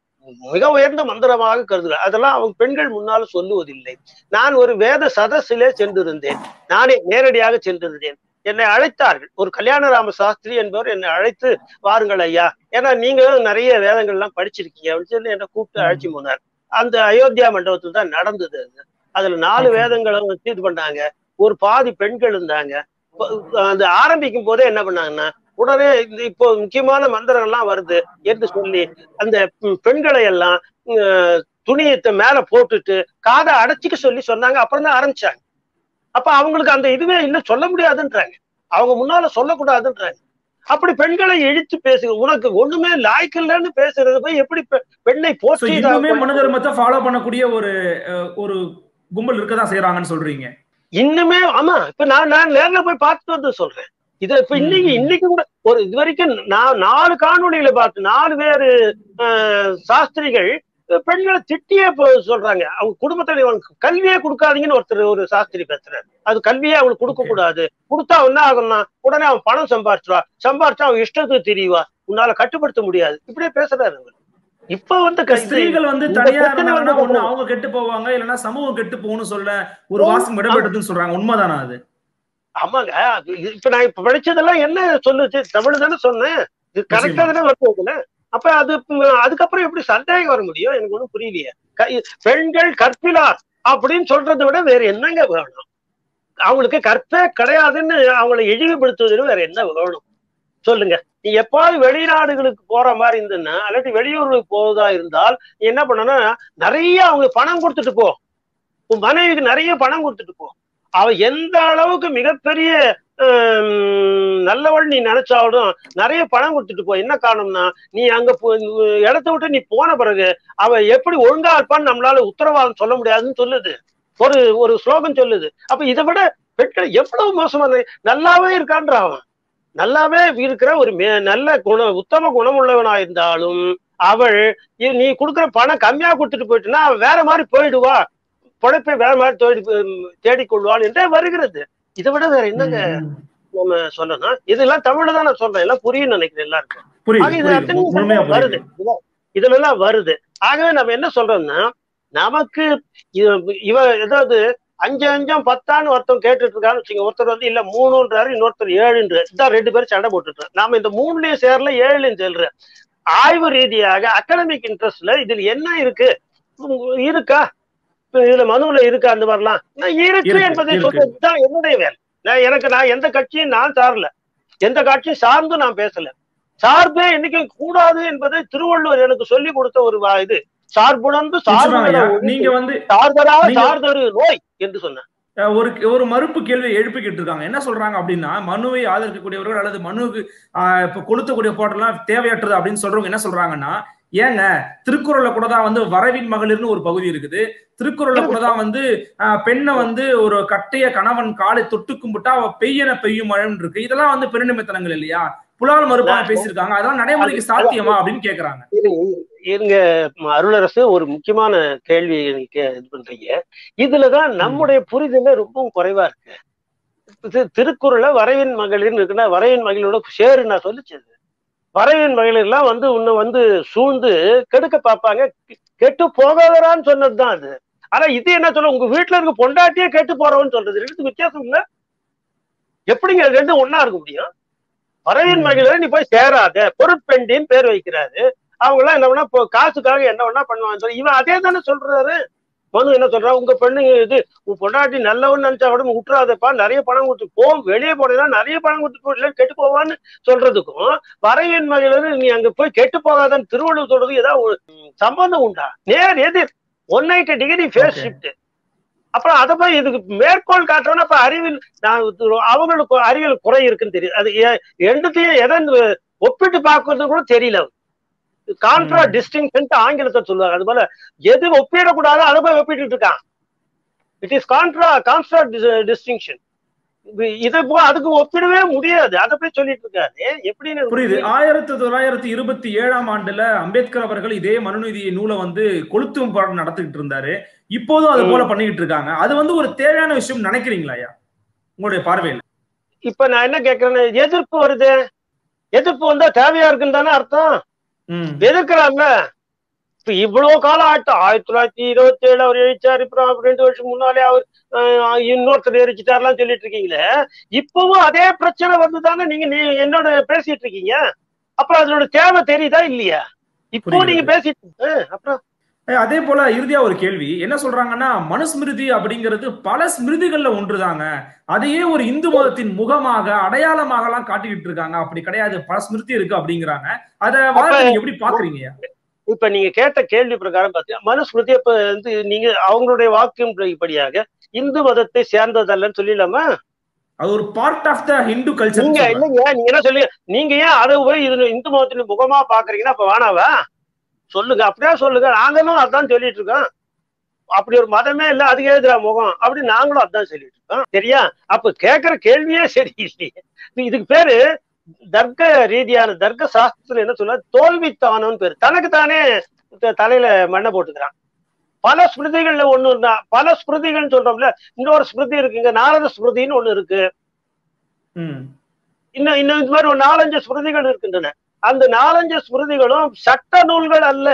மிக உயர்ந்த மந்திரமாக கருதுகிறார் அதெல்லாம் அவங்க பெண்கள் முன்னால் சொல்லுவதில்லை நான் ஒரு வேத சதஸிலே சென்றிருந்தேன் நானே நேரடியாக சென்றிருந்தேன் என்னை அழைத்தார்கள் ஒரு கல்யாணராம சாஸ்திரி என்பவர் என்னை அழைத்து வாருங்கள் ஐயா ஏன்னா நீங்க நிறைய வேதங்கள் எல்லாம் படிச்சிருக்கீங்க அப்படின்னு சொல்லி என்னை கூப்பிட்டு ம். அழைச்சி போனார் அந்த அயோத்தியா மண்டபத்தில் தான் நடந்தது அது அதுல நாலு Okay. வேதங்களை வச்சு இது பண்ணாங்க ஒரு பாதி பெண்கள் இருந்தாங்க ப- அந்த ஆரம்பிக்கும் போதே என்ன பண்ணாங்கன்னா உடனே இந்த இப்போ முக்கியமான மந்திரம் எல்லாம் வருது என்று சொல்லி அந்த ம், பெண்களை எல்லாம் ம், துணியத்தை மேல போட்டுட்டு காதை அடைச்சிக்க சொல்லி சொன்னாங்க அப்புறம் தான் ஆரம்பிச்சாங்க அப்ப அவங்களுக்கு அந்த இதுவே இன்னும் சொல்ல முடியாதுன்றாங்க அவங்க முன்னால சொல்லக்கூடாதுன்றாங்க அப்படி பெண்களை இழித்து பேசுங்க உனக்கு ஒண்ணுமே லாய்க்கு இல்லைன்னு பேசுறது போய் எப்படி பெ- பெண்ணை So, போற்றி இன்னுமே இதாக- மனு தர்மத்தை ஃபாலோ பண்ணக்கூடிய ஒரு அஹ், ஒரு கும்பல் இருக்கதான் செய்யறாங்கன்னு சொல்றீங்க இன்னுமே ஆமா இப்ப நான் நான் நேர்ல போய் பார்த்துட்டு வந்து சொல்றேன் இத இப்ப இன்னைக்கு ம். இன்னைக்கு கூட ஒரு இது வரைக்கும் நான் நாலு காணொளியில பார்த்து நாலு பேரு அஹ், சாஸ்திரிகள் அஹ், பெண்களை திட்டியே போ- சொல்றாங்க அவங்க குடும்பத்துல இவனுக்கு கல்வியே கொடுக்காதீங்கன்னு ஒருத்தர் ஒரு சாஸ்திரி பேசுறாரு அது கல்வியே அவனுக்கு கொடுக்க Okay. கூடாது கொடுத்தா என்ன ஆகும்னா உடனே அவன் பணம் சம்பாரிச்சுவா சம்பாரிச்சா அவன் இஷ்டத்துக்கு தெரியவா உன்னால கட்டுப்படுத்த முடியாது இப்படியே பேசுறாரு அவர் இப்ப வந்து இப்ப க- இது- ஸ்திரீகள் வந்து இந்த தனியா பிரச்சனை இருந்தாங்கன்னா வந்து ஒண்ணு அவங்க கெட்டு போவாங்க இல்லைன்னா சமூகம் கெட்டு போகும்னு சொல்ல ஒரு ஓ, வாசம் இடம்பெற்றதுன்னு சொல்றாங்க உண்மைதானா அது ஆமாங்க அது இப்ப நான் இப்ப படிச்சதெல்லாம் என்ன சொல்லுச்சு தமிழ் தானே சொன்னேன் இது கரெக்டா தானே வருதுல அப்ப அது ம், அதுக்கப்புறம் எப்படி சந்தேகம் வர முடியும் எனக்கு ஒண்ணும் புரியலையே க- பெண்கள் கற்பிலார் அப்படின்னு சொல்றதை விட வேற என்னங்க வேணும் அவங்களுக்கு கற்பே கிடையாதுன்னு அவங்களை இழிவுபடுத்துவதில் வேற என்ன வேணும் சொல்லுங்க நீ எப்பாவது வெளிநாடுகளுக்கு போற மாதிரி இருந்ததுன்னா இல்லாட்டி வெளியூர்களுக்கு போவதா இருந்தால் நீ என்ன பண்ணனா நிறைய அவங்க பணம் கொடுத்துட்டு போ உன் மனைவிக்கு நிறைய பணம் கொடுத்துட்டு போ அவ எந்த அளவுக்கு மிகப்பெரிய ஹம், நல்லவள் நீ நினைச்சாலும் நிறைய பணம் கொடுத்துட்டு போ என்ன காரணம்னா நீ அங்க போ- இடத்த விட்டு நீ போன பிறகு அவ எப்படி ஒழுங்கா இருப்பான்னு நம்மளால உத்தரவாதம் சொல்ல முடியாதுன்னு சொல்லுது ஒரு ஒரு ஸ்லோகம் சொல்லுது அப்ப இதை விட பெண்கள் எவ்வளவு மோசமான நல்லாவே இருக்கான்ற அவன் நல்லாவே இருக்கிற ஒரு மே- நல்ல குண உத்தம குணமுள்ளவனா இருந்தாலும் அவள் இ- நீ கொடுக்குற பணம் கம்மியா கொடுத்துட்டு போயிட்டுனா அவ வேற மாதிரி போயிடுவா பொழைப்பை வேற மாதிரி தேடி தேடிக்கொள்வாள் என்றே வருகிறது இதை விட வேற என்னங்க ம், ம். நம்ம சொல்லணும் இதெல்லாம் தமிழ்ல தான் நான் சொல்றேன் எல்லாம் புரியும் நினைக்கிறேன் எல்லாருக்கும் ஆக புரியுது இது புரியுது அத்தனையும் முழுமையா வருது புரியுது இதுல எல்லாம் வருது ஆகவே நம்ம என்ன சொல்றோம்னா நமக்கு இவ- இவ ஏதாவது அஞ்சு அஞ்சும் பத்தான்னு ஒருத்தன் கேட்டுட்டு இருக்கான்னு வச்சுங்க ஒருத்தர் வந்து இல்ல மூணுன்றாரு இன்னொருத்தர் ஏழுன்றாரு இதான் ரெண்டு பேரும் சண்டை போட்டுட்டு நாம இந்த மூணுலயும் சேரல ஏழுலயும் சேர்ற ஆய்வு ரீதியாக அகாடமிக் இன்ட்ரெஸ்ட்ல இதுல என்ன இருக்கு உம், இருக்கா இப்ப இதுல மனுவுல இருக்கா அந்த மாதிரிலாம் நான் இருக்கு இருக்கு, என்பதை இருக்கு. சொல்றதுதான் என்னுடைய வேலை நான் எனக்கு நான் எந்த கட்சியும் நான் சாரல எந்த கட்சியும் சார்ந்தும் நான் பேசல சார்பே என்னைக்கும் கூடாது என்பதை திருவள்ளுவர் எனக்கு சொல்லி கொடுத்த ஒரு வா- இது சார்புணர்ந்து நிச்சயமா ஐயா. சார்பு நீங்க வந்து சார்தரா நீங்க- சார்தரு நோய் என்று சொன்னேன் அஹ், ஒரு ஒரு மறுப்பு கேள்வியை எழுப்பிக்கிட்டு இருக்காங்க என்ன சொல்றாங்க அப்படின்னா மனுவை ஆதரிக்கக்கூடியவர்கள் அல்லது மனுவுக்கு ஆஹ், இப்ப கொளுத்தக்கூடிய போட்டெல்லாம் தேவையற்றது அப்படின்னு சொல்றவங்க என்ன சொல்றாங்கன்னா ஏங்க திருக்குறள்ல கூட தான் வந்து வரவின் மகளிர்னு ஒரு பகுதி இருக்குது திருக்குறள்ல கூட தான் வந்து ஆஹ், பெண்ணை வந்து ஒரு கட்டைய கணவன் காலை தொட்டு கும்பிட்டா அவ பெய்யன பெய்யும் மழைன்னு இருக்கு இதெல்லாம் வந்து பெருநிமித்தனங்கள் இல்லையா புலால் மறுப்பாக பேசியிருக்காங்க அதெல்லாம் நடைமுறைக்கு சாத்தியமா அப்படின்னு கேக்குறாங்க இருங்க அருளரசு ஒரு முக்கியமான கேள்வி நீங்க இது பண்றீங்க இதுலதான் நம்முடைய புரிதலே ரொம்பவும் குறைவா இருக்கு இது திருக்குறளை வரவின் மகளிர்னு இருக்குன்னா வரவின் மகளிரோட சேரு நான் சொல்லிச்சு அது. வரவின் மகளிர்லாம் வந்து உன்னை வந்து சூழ்ந்து கெடுக்க பார்ப்பாங்க கெ- கெட்டு போகாதரான்னு சொன்னதுதான் அது ஆனா இது என்ன சொல்ல உங்க வீட்டுல இருக்க பொண்டாட்டியே கெட்டு போறவன்னு சொல்றது ரெண்டு வித்தியாசம் இல்ல எப்படிங்க அது ரெண்டும் ஒண்ணா இருக்க முடியும் வரவின் ம். மகளிரை நீ போய் சேராத பொருட்பெண்டின்னு பேர் வைக்கிறாரு அவங்க எல்லாம் என்ன பண்ணா இப்போ காசுக்காக என்ன வேணா பண்ணுவாங்க சொல்லி இவன் அதே தானே சொல்றாரு மனு என்ன சொல்றா உங்க பெண்ணு இது உன் பொண்டாட்டி நல்லவன்னு நினைச்சா கூட விட்டுறாதப்பா நிறைய பணம் கொடுத்து போ வெளியே போனீங்கன்னா நிறைய பணம் கொடுத்து போயிடல கெட்டு போவான்னு சொல்றதுக்கும் வரைவின் மகளிர் நீ அங்க போய் கெட்டு போகாதன்னு திருவள்ளுவர் சொல்றது ஏதாவது ஒரு சம்பந்தம் உண்டா நேர் எதிர் one eighty degree face Okay. Shift அப்புறம் அதை போய் இதுக்கு மேற்கோள் காட்டுறோம்னா அப்ப அறிவில் நான் இது- அவங்களுக்கு அறிவியல் குறை இருக்குன்னு தெரியுது அது எ- ரெண்டுத்தையும் எதை ஒப்பிட்டு பார்க்கறது கூட தெரியல கான்ட்ரா டிஸ்டிங்ஷன் ஆங்கிலத்தை சொல்லுவாங்க அது போல எது ஒப்பிடக்கூடாதோ அதை போய் ஒப்பிட்டு இருக்கான் it is contra contra distinction இதை போ அதுக்கு ஒப்பிடவே முடியாது அதை போய் சொல்லிட்டு இருக்காரு எப்படின்னு புரியுது ஆயிரத்தி தொள்ளாயிரத்தி இருபத்தி ஏழாம் ஆண்டுல அம்பேத்கர் அவர்கள் இதே மனுநீதி நூலை வந்து கொளுத்தும் போராட்டம் நடத்திக்கிட்டு இருந்தாரு இப்போதும் அது போல பண்ணிக்கிட்டு இருக்காங்க அது வந்து ஒரு தேவையான விஷயம் நினைக்கிறீங்களா ஐயா உங்களுடைய பார்வையில் இப்ப நான் என்ன கேக்குறேன்னு எதிர்ப்பு வருது எதிர்ப்பு வந்தா தேவையா இருக்குன்னு தானே அர்த்தம் ம் எதிர்க்கிறாங்க இப்ப இவ்வளவு காலம் ஆயிட்டு ஆயிரத்தி தொள்ளாயிரத்தி இருபத்தி ஏழு அவர் எழுதிச்சாரு அப்புறம் ரெண்டு வருஷம் முன்னாலே அவர் ஆஹ், இன்னொருத்தர் எரிச்சிட்டாருலாம் சொல்லிட்டு இருக்கீங்களே இப்பவும் அதே பிரச்சனை வந்துதானே நீங்க நீ என்னோட பேசிட்டு இருக்கீங்க அப்புறம் அதனோட தேவை தெரியுதா இல்லையா இப்போ புரியுது. நீங்க பேசிட்டு ஆஹ், அப்புறம் ஏய், அதே போல இறுதியா ஒரு கேள்வி என்ன சொல்றாங்கன்னா மனுஸ்மிருதி அப்படிங்கிறது பல ஸ்மிருதிகள்ல ஒன்றுதாங்க அதையே ஒரு இந்து மதத்தின் முகமாக அடையாளமாக எல்லாம் காட்டிக்கிட்டு இருக்காங்க அப்படி கிடையாது பல ஸ்மிருதி இருக்கு அப்படிங்கிறாங்க அத வாதத்தை நீங்க எப்படி பாக்குறீங்க ஐயா? இப்ப நீங்க கேட்ட கேள்வி பிரகாரம் பாத்தீங்கன்னா மனுஸ்மிருதி இப்ப வந்து நீங்க அவங்களுடைய வாக்கியம் படியாக இந்து மதத்தை சேர்ந்ததல்லன்னு சொல்லிடலாமா அது ஒரு part of the Hindu culture நீங்க இல்லைங்க நீங்க என்ன சொல்லுங்க நீங்க ஏன் அதை போய் இது இந்து மதத்தின் முகமா பாக்குறீங்கன்னா அப்ப வேணாவா சொல்லுங்க அப்படியே சொல்லுங்க நாங்களும் அதான் சொல்லிட்டு இருக்கோம் அப்படி ஒரு மதமே இல்ல அதுக்கு எதிரா முகம் அப்படி நாங்களும் அதான் சொல்லிட்டு இருக்கோம் சரியா அப்ப கேக்குற கேள்வியே சரி இல்லையே இதுக்கு பேரு தர்க்க ரீதியான தர்க்க சாஸ்திரத்துல என்ன சொல்ல தோல்வித்தானம்னு பேரு தனக்கு தானே த- தலையில மண்ணை போட்டுக்கிறான் பல ஸ்மிருதிகள்ல ஒண்ணு இருந்தா பல ஸ்மிருதிகள்னு சொல்றோம்ல இன்னொரு ஸ்மிருதி இருக்குங்க நாரத ஸ்மிருதின்னு ஒண்ணு இருக்கு ம் இன்னும் இன்னும் இது மாதிரி ஒரு நாலஞ்சு ஸ்மிருதிகள் இருக்கின்றன அந்த நாலஞ்சு ஸ்மிருதிகளும் சட்ட நூல்கள் அல்ல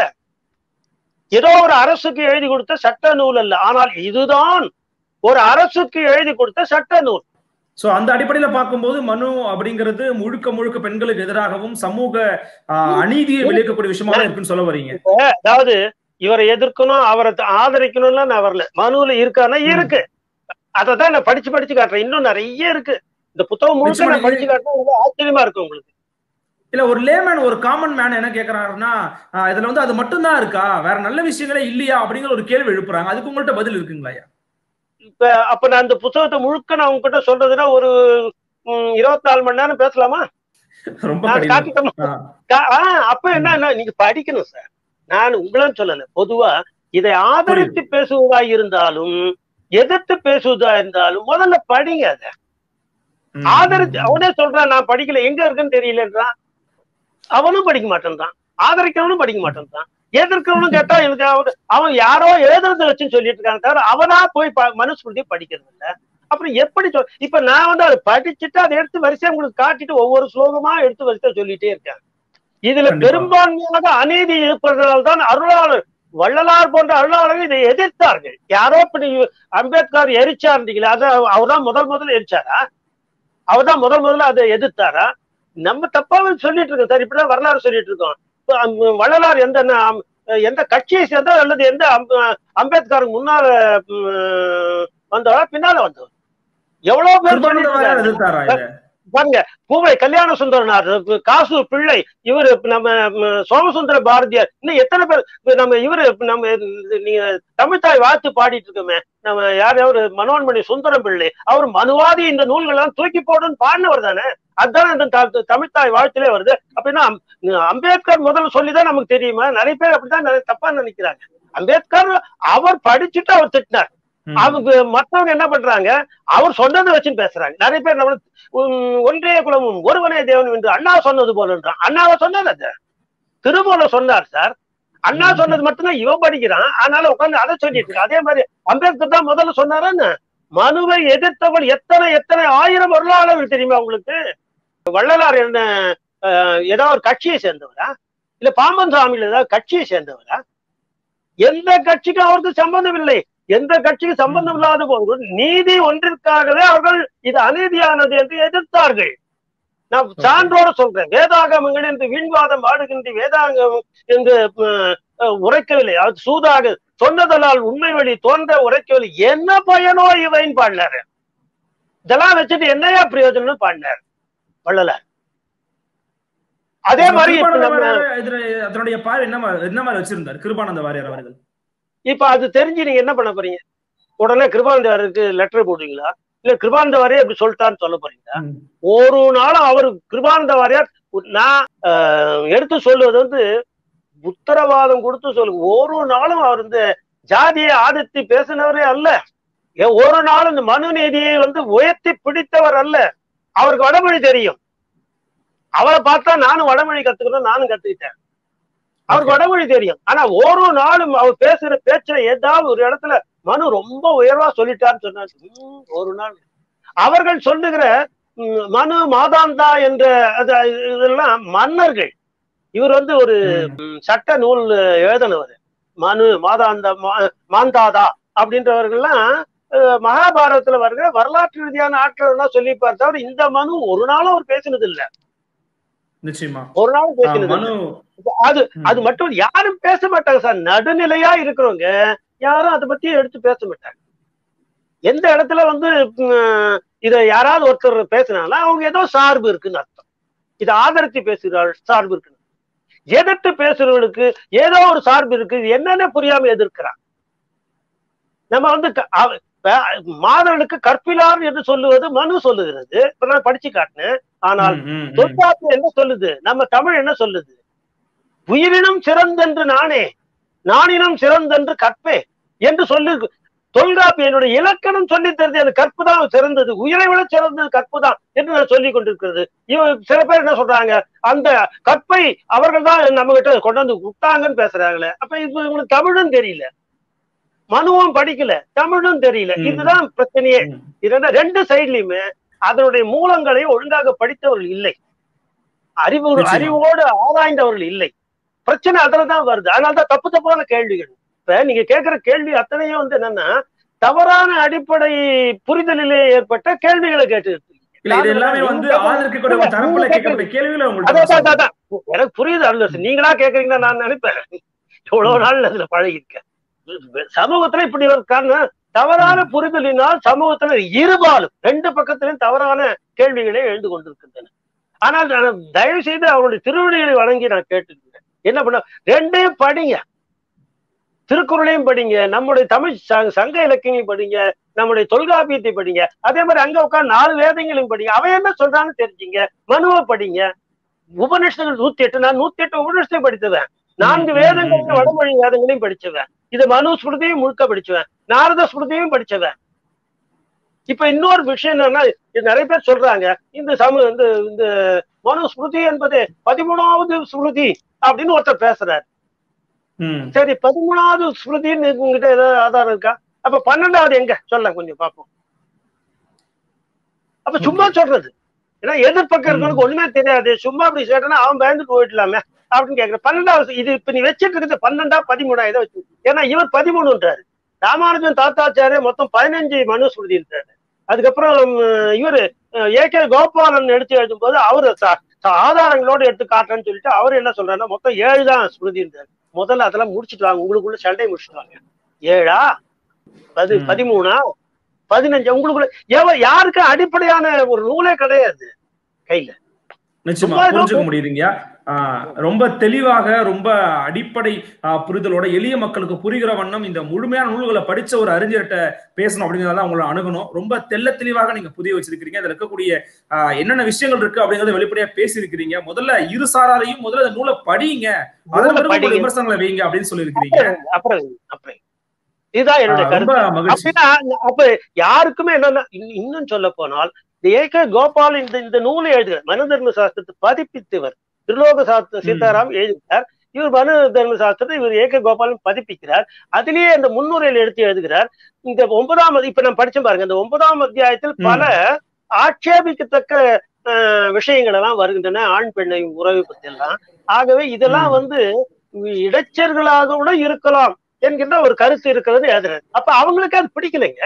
ஏதோ ஒரு அரசுக்கு எழுதி கொடுத்த சட்ட நூல் அல்ல ஆனால் இதுதான் ஒரு அரசுக்கு எழுதி கொடுத்த சட்ட நூல் சோ அந்த அடிப்படையில பார்க்கும்போது மனு அப்படிங்கிறது முழுக்க முழுக்க பெண்களுக்கு எதிராகவும் சமூக ஆஹ், அநீதியை விளைவிக்கக்கூடிய விஷயமா இருக்குன்னு சொல்ல வரீங்க அதாவது இவரை எதிர்க்கணும் அவரை த- ஆதரிக்கணும்லாம் நான் வரல மனுவுல இருக்கானா இருக்கு அதை தான் நான் படிச்சு படிச்சு காட்டுறேன் இன்னும் நிறைய இருக்கு இந்த புத்தகம் முழுக்க நிச்சயமா நான் படிச்சு காட்டுறேன் உங்களுக்கு ஆச்சரியமா இருக்கும் உங்களுக்கு இல்ல ஒரு லேமேன் ஒரு காமன் மேன் என்ன கேக்குறாருன்னா ஆஹ், இதுல வந்து அது மட்டும்தான் இருக்கா வேற நல்ல விஷயங்களே இல்லையா அப்படிங்கிற ஒரு கேள்வி எழுப்புறாங்க அதுக்கு உங்கள்ட்ட பதில் இருக்குங்களா ஐயா இப்ப அப்ப நான் அந்த புத்தகத்தை முழுக்க நான் உங்ககிட்ட சொல்றதுன்னா ஒரு இருபத்தி நாலு மணி நேரம் பேசலாமா ரொம்ப நான் கடினம் காட்டிட்டோமா ஆ, கா- ஆ, அப்ப என்ன நீங்க படிக்கணும் சார் நான் உங்களும் சொல்லல பொதுவா இதை ஆதரித்து பேசுவதா இருந்தாலும் எதிர்த்து பேசுவதா இருந்தாலும் முதல்ல படிங்க அத ம், ஆதரிச்சு ம், அவனே சொல்றான் நான் படிக்கல எங்க இருக்குன்னு தெரியலன்றான் அவனும் படிக்க மாட்டேன்றான் ஆதரிக்கிறவனும் படிக்க மாட்டேன்றான் எதிர்க்கிறவனும் கேட்டா எனக்கு அவன் அவன் யாரோ எழுதுறத வச்சுன்னு சொல்லிட்டு இருக்காங்க தவிர அவனா போய் ப- மனுஸ்மிருதி படிக்கிறது இல்ல அப்புறம் எப்படி சொல் இப்ப நான் வந்து அதை படிச்சுட்டு அதை எடுத்து வரிசையா உங்களுக்கு காட்டிட்டு ஒவ்வொரு ஸ்லோகமா எடுத்து வரிசையா சொல்லிட்டே இருக்கேன் இதுல கண்டிப்பா. பெரும்பான்மையாக அநீதி இருப்பதனால் தான் அருளாளர் வள்ளலார் போன்ற அருளாளர்கள் இதை எதிர்த்தார்கள் யாரோ இப்படி அம்பேத்கர் எரிச்சாருந்தீங்களா அதை அவர்தான் முதல் முதல்ல எரிச்சாரா அவர்தான் முதல் முதல்ல அதை எதிர்த்தாரா நம்ம தப்பாவே சொல்லிட்டு இருக்கோம் சார் இப்படிதான் வரலாறு சொல்லிட்டு இருக்கோம் இப்ப அம்- வள்ளலார் எந்த ந- எந்த கட்சியை சேர்ந்தோ அல்லது எந்த அம்ப- அம்பேத்கருக்கு முன்னால ம், வந்தவரா பின்னால வந்தவர் எவ்வளவு பேர் கிருபானந்த சொல்லிட்டு வாரியார் இருக்காங்க. எதிர்த்தாரா இதை பாருங்க பூவை கல்யாண சுந்தரனார் காசு பிள்ளை இவரு நம்ம ம், சோமசுந்தர பாரதியார் இன்னும் எத்தனை பேர் இப்ப நம்ம இவரு நம்ம இது நீங்க தமிழ்தாய் வாழ்த்து பாடிட்டு இருக்கோமே நம்ம யார் யாரு மனோன்மணி சுந்தரம் பிள்ளை அவர் மனுவாதி இந்த நூல்கள்லாம் தூக்கி போடுன்னு பாடினவர் தானே அதுதான் இந்த த- தமிழ்தாய் வாழ்த்திலே வருது அப்படின்னா அம்- அம்பேத்கர் முதல்ல சொல்லிதான் நமக்கு தெரியுமா நிறைய பேர் அப்படிதான் நிறைய தப்பா நினைக்கிறாங்க அம்பேத்கர் அவர் படிச்சுட்டு அவர் திட்டினார் ம், அவங்க மத்தவங்க என்ன பண்றாங்க அவர் சொன்னதை வச்சு பேசுறாங்க நிறைய பேர் நம்ம உம், ஒன்றே குலமும் ஒருவனே தேவன் என்று அண்ணா சொன்னது போலன்றான் அண்ணாவை சொன்னது அது திருமூல சொன்னார் சார் அண்ணா ம். சொன்னது மட்டும்தான் இவன் படிக்கிறான் அதனால உட்கார்ந்து அதை சொல்லிட்டு இருக்கான் அதே மாதிரி அம்பேத்கர் தான் முதல்ல சொன்னாருன்னு மனுவை எதிர்த்தவர்கள் எத்தனை எத்தனை ஆயிரம் வரலாளர்கள் தெரியுமா உங்களுக்கு வள்ளலார் என்ன அஹ், ஏதாவது ஒரு கட்சியை சேர்ந்தவரா இல்ல பாம்பன் சாமியில் ஏதாவது கட்சியை சேர்ந்தவரா எந்த கட்சிக்கும் அவருக்கு சம்பந்தம் இல்லை எந்த கட்சிக்கு சம்பந்தம் இல்லாத போது நீதி ஒன்றிற்காகவே அவர்கள் இது அநீதியானது என்று எதிர்த்தார்கள் நான் சான்றோட சொல்றேன் வேதாகமங்கள் என்று வீண்வாதம் ஆடுகின்ற வேதாகம் என்று அஹ், அஹ், உரைக்கவில்லை அது சூதாக சொன்னதனால் உண்மை வழி தோன்ற உரைக்கவில்லை என்ன பயனோ இவைன்னு பாடினாரு இதெல்லாம் வச்சுட்டு என்னையா பிரயோஜனம்னு பாடினார் வள்ளலார் அதே மாதிரி இப்ப கிருபானந்த நம்ம வாரியார் இதுல அதனுடைய பார்வை என்ன மாதிரி என்ன மாதிரி வச்சிருந்தார் கிருபானந்த வாரியார் அவர்கள் இப்ப அது தெரிஞ்சு நீங்க என்ன பண்ண போறீங்க உடனே கிருபானந்தாருக்கு லெட்டர் போடுவீங்களா இல்ல கிருபானந்த வாரியார் இப்படி சொல்லிட்டான்னு சொல்ல போறீங்களா ம், ஒரு நாளும் அவர் கிருபானந்த வாரியார் நான் ஆஹ், எடுத்து சொல்லுவது வந்து உத்தரவாதம் கொடுத்து சொல்லு ஒரு நாளும் அவர் இந்த ஜாதியை ஆதித்து பேசினவரே அல்ல ஏ- ஒரு நாளும் இந்த மனு நீதியை வந்து உயர்த்தி பிடித்தவர் அல்ல அவருக்கு வடமொழி தெரியும் அவரை பார்த்தா நானும் வடமொழி கத்துக்கணும் நானும் கத்துக்கிட்டேன் அவருக்கு வடமொழி தெரியும் ஆனா ஒரு நாளும் அவர் பேசுற பேச்சுல ஏதாவது ஒரு இடத்துல மனு ரொம்ப உயர்வா சொல்லிட்டான்னு சொன்னார் ம், ஒரு நாள் அவர்கள் சொல்லுகிற ம், மனு மாதாந்தா என்ற அது- இதெல்லாம் மன்னர்கள் இவர் வந்து ஒரு ம், ம், சட்ட நூல் எழுதினவர் மனு மாதாந்த மா- மாந்தாதா அப்படின்றவர்கள்லாம் அஹ், மகாபாரதத்துல வருகிற வரலாற்று ரீதியான ஆட்கள் எல்லாம் சொல்லிப்பார் தவிர இந்த மனு ஒரு நாளும் அவர் பேசினது இல்ல நிச்சயமா ஒரு நாளும் ஆ, பேசினது இல்ல மனு அது ம், அது மட்டும் இல்ல, யாரும் பேச மாட்டாங்க சார் நடுநிலையா இருக்கிறவங்க யாரும் அதை பத்தி எடுத்து பேச மாட்டாங்க எந்த இடத்துல வந்து ம், இத யாராவது ஒருத்தர் பேசினாலும் அவங்க ஏதோ சார்பு இருக்குன்னு அர்த்தம் இதை ஆதரித்து பேசுகிறாள் சார்பு இருக்குன்னு எதிர்த்து பேசுறவர்களுக்கு ஏதோ ஒரு சார்பு இருக்கு இது என்னன்னு புரியாம எதிர்க்கிறான் நம்ம வந்து க- அவ- இப்ப மாதவனுக்கு கற்பிலார் என்று சொல்லுவது மனு சொல்லுகிறது இப்ப நான் படிச்சு காட்டினேன் ஆனால் ம், ம், ம். தொல்காப்பியம் என்ன சொல்லுது நம்ம தமிழ் என்ன சொல்லுது உயிரினும் சிறந்தென்று நானே நானினும் சிறந்தென்று கற்பே என்று சொல்லு தொல்காப்பியம் என்னுடைய இலக்கணம் சொல்லி தருது அந்த கற்பு தான் சிறந்தது உயிரை விட சிறந்தது கற்பு தான் என்று நான் சொல்லி கொண்டிருக்கிறது இவ சில பேர் என்ன சொல்றாங்க அந்த கற்பை அவர்கள் தான் நம்ம கிட்ட கொண்டு வந்து விட்டாங்கன்னு பேசுறாங்களே அப்ப இப்ப இவங்களுக்கு தமிழும் தெரியல மனுவும் படிக்கல தமிழும் தெரியல ம். இதுதான் பிரச்சனையே ம். இதெல்லாம் ரெண்டு சைட்லயுமே அதனுடைய மூலங்களை ஒழுங்காக படித்தவர்கள் இல்லை அறிவு நிச்சயமா. அறிவோடு ஆராய்ந்தவர்கள் இல்லை பிரச்சனை அதுலதான் வருது அதனாலதான் தப்பு தப்பான கேள்விகள் இப்ப நீங்க கேட்கிற கேள்வி அத்தனையும் வந்து என்னன்னா தவறான அடிப்படை புரிதலிலே ஏற்பட்ட கேள்விகளை கேட்டு இல்ல இது எல்லாமே வந்து ஆதரிக்கக்கூடிய ஒரு தரப்புல கேட்கக்கூடிய கேள்விகளை அதான், உங்கள்ட்ட அதான், அதான். எனக்கு புரியுது அருள் நீங்களா கேக்குறீங்கன்னா நான் நினைப்பேன் எவ்வளவு நாள் அதுல பழகிருக்கேன் சமூகத்துல இப்படி ஒரு காரணம் தவறான புரிதலினால் சமூகத்துல இருபாலும் ரெண்டு பக்கத்திலும் தவறான கேள்விகளே எழுந்து கொண்டிருக்கின்றன ஆனால் நான் தயவு செய்து அவருடைய திருவடிகளை வணங்கி நான் கேட்டுக்கிறேன் என்ன பண்ண ரெண்டையும் படிங்க திருக்குறளையும் படிங்க நம்முடைய தமிழ் ச- சங்க இலக்கியங்களையும் படிங்க நம்முடைய தொல்காப்பியத்தை படிங்க அதே மாதிரி அங்க உட்காந்து நாலு வேதங்களையும் படிங்க அவன் என்ன சொல்றான்னு தெரிஞ்சுங்க மனுவை படிங்க உபநிஷத்துகள் நூத்தி எட்டு நான் நூத்தி எட்டு உபநிஷத்தையும் படித்தவன் நான்கு வேதங்களையும் வடமொழி வேதங்களையும் படிச்சவன் இது மனு ஸ்மிருதியும் முழுக்க படிச்சவன் நாரத ஸ்மிருதியும் படிச்சவன் இப்ப இன்னொரு விஷயம் என்னன்னா இது நிறைய பேர் சொல்றாங்க இந்த சம இந்த இந்த மனு ஸ்மிருதி என்பது பதிமூணாவது ஸ்மிருதி அப்படின்னு ஒருத்தர் பேசுறாரு ம் சரி பதிமூணாவது ஸ்மிருதின்னு உங்ககிட்ட ஏதாவது ஆதாரம் இருக்கா அப்ப பன்னெண்டாவது எங்க சொல்ல கொஞ்சம் பார்ப்போம் அப்ப சும்மா சொல்றது ஏன்னா எதிர்பக்கம் இருக்கவனுக்கு ஒண்ணுமே தெரியாது சும்மா அப்படி கேட்டனா அவன் பயந்துட்டு போயிடலாமே அப்படின்னு கேக்குறேன் பன்னெண்டாவது இது இப்ப நீ வச்சிட்டு இருக்கிறது பன்னெண்டா பதிமூணா இதை வச்சு ஏன்னா இவர் பதிமூணுன்றாரு ராமானுஜன் தாத்தாச்சாரிய மொத்தம் பதினஞ்சு மனு ஸ்மிருதின்றாரு அதுக்கப்புறம் உம், இவரு ஏ கே கோபாலன் எடுத்து எழுதும் போது அவரு ச- ச- ஆதாரங்களோட எடுத்து காட்டுறேன்னு சொல்லிட்டு அவர் என்ன சொல்றாருன்னா மொத்தம் ஏழு தான் ஸ்மிருதின்றாரு முதல்ல அதெல்லாம் முடிச்சிட்டு வாங்க உங்களுக்குள்ள சண்டை முடிச்சிட்டு வாங்க ஏழா பதி ம். பதிமூணா பதினஞ்சு உங்களுக்குள்ள எவ யாருக்கு அடிப்படையான ஒரு நூலே கிடையாது கையில நிச்சயமா சும்மா ஏதோ புரிஞ்சுக்க முடியுதுங்க ஆஹ் ரொம்ப தெளிவாக ரொம்ப அடிப்படை ஆஹ் புரிதலோட எளிய மக்களுக்கு புரிகிற வண்ணம் இந்த முழுமையான நூல்களை படிச்ச ஒரு அறிஞர்கிட்ட பேசணும் அப்படிங்கறத உங்களை அணுகணும் ரொம்ப தெள்ள தெளிவாக நீங்க புரிய வச்சிருக்கிறீங்க அதுல இருக்கக்கூடிய ஆஹ் என்னென்ன விஷயங்கள் இருக்கு அப்படிங்கறத வெளிப்படையா பேசியிருக்கிறீங்க முதல்ல இரு சாராரையும் முதல்ல அந்த நூலை படிங்க அதன் பிறகு உங்களுடைய படிங்க. விமர்சனங்களை வைங்க அப்படின்னு சொல்லியிருக்கிறீங்க அப்புறம் அப்புறம் இதுதான் என்னுடைய ஆஹ் கருத்து ரொம்ப மகிழ்ச்சி அப்படின்னா அப்ப யாருக்குமே என்னன்னா இன்னும் இன்னும் சொல்ல போனால் இந்த ஏக கோபால் இந்த இந்த நூலை எழுதுகிறார் மனு தர்ம சாஸ்திரத்தை பதிப்பித்தவர் திருலோக சாஸ்திர சீதாராம் எழுதுகிறார் இவர் மனு தர்ம சாஸ்திரத்தை இவர் ஏக கோபாலன் பதிப்பிக்கிறார் அதிலேயே அந்த முன்னுரையில் எடுத்து எழுதுகிறார் இந்த ஒன்பதாம் அதி- இப்ப நான் படிச்சேன் பாருங்க இந்த ஒன்பதாம் அத்தியாயத்தில் பல ஆட்சேபிக்கத்தக்க அஹ், விஷயங்கள் எல்லாம் வருகின்றன ஆண் பெண்ணை உறவு பத்தி எல்லாம் ஆகவே இதெல்லாம் ம். வந்து இடைச்சர்களாக கூட இருக்கலாம் என்கின்ற ஒரு கருத்து இருக்கிறது எழுதுறாரு அப்ப அவங்களுக்கு அது பிடிக்கலைங்க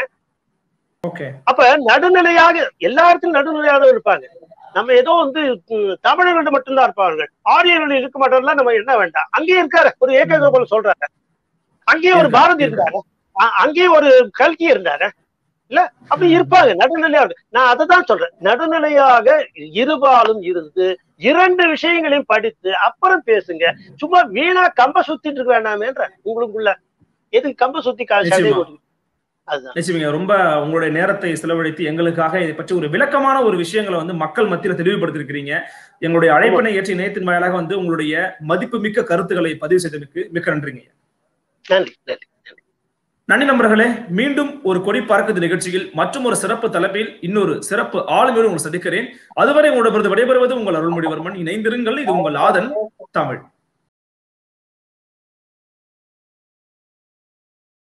ஓகே அப்ப நடுநிலையாக எல்லா இடத்துலயும் நடுநிலையாக இருப்பாங்க நம்ம ஏதோ வந்து ம், தமிழர்கள் மட்டும்தான் இருப்பார்கள் ஆரியர்கள் இருக்க மாட்டோம்லாம் நம்ம என்ன வேண்டாம் அங்கேயும் இருக்காரு ஒரு ஏக கோபால் சொல்றாரு அங்கேயும் ஒரு இருக்காரு, பாரதி இருந்தாரு அ- அங்கேயும் ஒரு கல்கி இருந்தாரு இல்ல அப்படி இருப்பாங்க நடுநிலையாக நான் அதை தான் சொல்றேன் நடுநிலையாக இருபாலும் இருந்து இரண்டு விஷயங்களையும் படித்து அப்புறம் பேசுங்க சும்மா வீணா கம்ப சுத்திட்டு இருக்க வேண்டாமேன்ற உங்களுக்குள்ள எதுக்கு கம்ப சுத்தி கா- சண்டை நிச்சயமா. போட்டு அதுதான் நிச்சயமிங்க ரொம்ப உங்களுடைய நேரத்தை செலவழித்து எங்களுக்காக இதை பற்றி ஒரு விளக்கமான ஒரு விஷயங்களை வந்து மக்கள் மத்தியில் தெளிவுபடுத்திருக்கிறீங்க எங்களுடைய அழைப்பினை ஏற்றி இணையத்தின் வாயிலாக வந்து உங்களுடைய மதிப்புமிக்க கருத்துக்களை பதிவு செய்ததற்கு மிக்க நன்றிங்க நன்றி நன்றி நன்றி நண்பர்களே மீண்டும் ஒரு கொடி பறக்குது நிகழ்ச்சியில் மற்றும் ஒரு சிறப்பு தலைப்பில் இன்னொரு சிறப்பு ஆளுமையோடு உங்களை சந்திக்கிறேன் அதுவரை உங்களிடமிருந்து விடைபெறுவது உங்கள் அருள்மொழிவர்மன் இணைந்திருங்கள் இது உங்கள் ஆதன் தமிழ்